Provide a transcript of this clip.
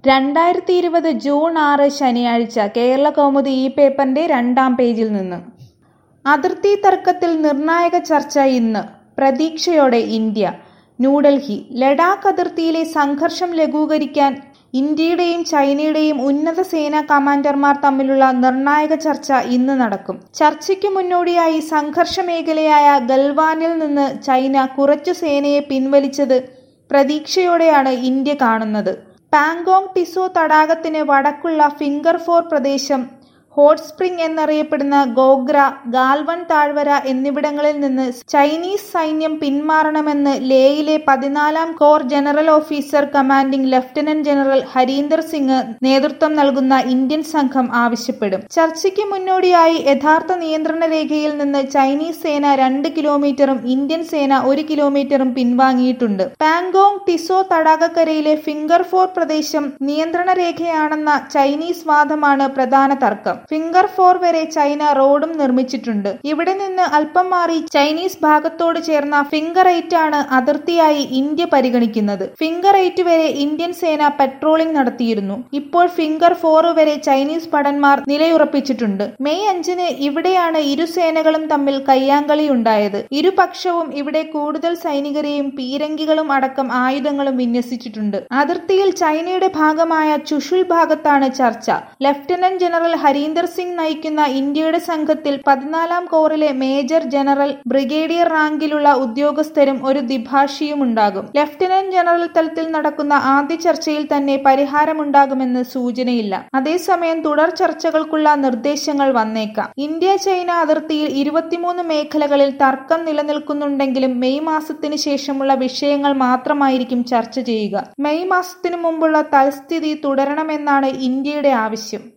രണ്ടായിരത്തി ഇരുപത് ജൂൺ ആറ് ശനിയാഴ്ച കേരള കൗമുദി ഈ പേപ്പറിന്റെ രണ്ടാം പേജിൽ നിന്ന് അതിർത്തി തർക്കത്തിൽ നിർണായക ചർച്ച ഇന്ന് പ്രതീക്ഷയോടെ ഇന്ത്യ ന്യൂഡൽഹി ലഡാക്ക് അതിർത്തിയിലെ സംഘർഷം ലഘൂകരിക്കാൻ ഇന്ത്യയുടെയും ചൈനയുടെയും ഉന്നത സേനാ കമാൻഡർമാർ തമ്മിലുള്ള നിർണായക ചർച്ച ഇന്ന് നടക്കും ചർച്ചയ്ക്ക് മുന്നോടിയായി സംഘർഷ മേഖലയായ ഗൽവാനിൽ നിന്ന് ചൈന കുറച്ചു സേനയെ പിൻവലിച്ചത് പ്രതീക്ഷയോടെയാണ് ഇന്ത്യ കാണുന്നത് പാങ്കോങ് ടിസോ തടാകത്തിന് വടക്കുള്ള ഫിംഗർ ഫോർ പ്രദേശം ഹോട്ട് സ്പ്രിംഗ് എന്നറിയപ്പെടുന്ന ഗോഗ്ര ഗാൽവൺ താഴ്വര എന്നിവിടങ്ങളിൽ നിന്ന് ചൈനീസ് സൈന്യം പിന്മാറണമെന്ന് ലേയിലെ പതിനാലാം corps general officer commanding lieutenant general Harinder Singh നേതൃത്വം നൽകുന്ന ഇന്ത്യൻ സംഘം ആവശ്യപ്പെടും ചർച്ചയ്ക്ക് മുന്നോടിയായി യഥാർത്ഥ നിയന്ത്രണ രേഖയിൽ നിന്ന് ചൈനീസ് സേന രണ്ട് കിലോമീറ്ററും ഇന്ത്യൻ സേന ഒരു കിലോമീറ്ററും പിൻവാങ്ങിയിട്ടുണ്ട് പാങ്കോങ് ടിസോ തടാകക്കരയിലെ ഫിംഗർ ഫോർ പ്രദേശം നിയന്ത്രണ രേഖയാണെന്ന ചൈനീസ് വാദമാണ് പ്രധാന തർക്കം ഫിംഗർ ഫോർ വരെ ചൈന റോഡും നിർമ്മിച്ചിട്ടുണ്ട് ഇവിടെ നിന്ന് അല്പം മാറി ചൈനീസ് ഭാഗത്തോട് ചേർന്ന ഫിംഗർ എയ്റ്റ് ആണ് അതിർത്തിയായി ഇന്ത്യ പരിഗണിക്കുന്നത് ഫിംഗർ എയ്റ്റ് വരെ ഇന്ത്യൻ സേന പട്രോളിംഗ് നടത്തിയിരുന്നു ഇപ്പോൾ ഫിംഗർ ഫോർ വരെ ചൈനീസ് ഭടന്മാർ നിലയുറപ്പിച്ചിട്ടുണ്ട് മെയ് അഞ്ചിന് ഇവിടെയാണ് ഇരു സേനകളും തമ്മിൽ കയ്യാങ്കളി ഉണ്ടായത് ഇരുപക്ഷവും ഇവിടെ കൂടുതൽ സൈനികരെയും പീരങ്കികളും അടക്കം ആയുധങ്ങളും വിന്യസിച്ചിട്ടുണ്ട് അതിർത്തിയിൽ ചൈനയുടെ ഭാഗമായ ചുഷുൽ ഭാഗത്താണ് ചർച്ച ലഫ്റ്റനന്റ് ജനറൽ ഹരീന്ദർ സിംഗ് നയിക്കുന്ന ഇന്ത്യയുടെ സംഘത്തിൽ പതിനാലാം കോറിലെ മേജർ ജനറൽ ബ്രിഗേഡിയർ റാങ്കിലുള്ള ഉദ്യോഗസ്ഥരും ഒരു ദ്വിഭാഷിയും ഉണ്ടാകും ലഫ്റ്റനന്റ് ജനറൽ തലത്തിൽ നടക്കുന്ന ആദ്യ ചർച്ചയിൽ തന്നെ പരിഹാരമുണ്ടാകുമെന്ന് സൂചനയില്ല അതേസമയം തുടർ ചർച്ചകൾക്കുള്ള നിർദ്ദേശങ്ങൾ വന്നേക്കാം ഇന്ത്യ ചൈന അതിർത്തിയിൽ ഇരുപത്തിമൂന്ന് മേഖലകളിൽ തർക്കം നിലനിൽക്കുന്നുണ്ടെങ്കിലും മെയ് മാസത്തിന് ശേഷമുള്ള വിഷയങ്ങൾ മാത്രമായിരിക്കും ചർച്ച ചെയ്യുക മെയ് മാസത്തിനു മുമ്പുള്ള തൽസ്ഥിതി തുടരണമെന്നാണ് ഇന്ത്യയുടെ ആവശ്യം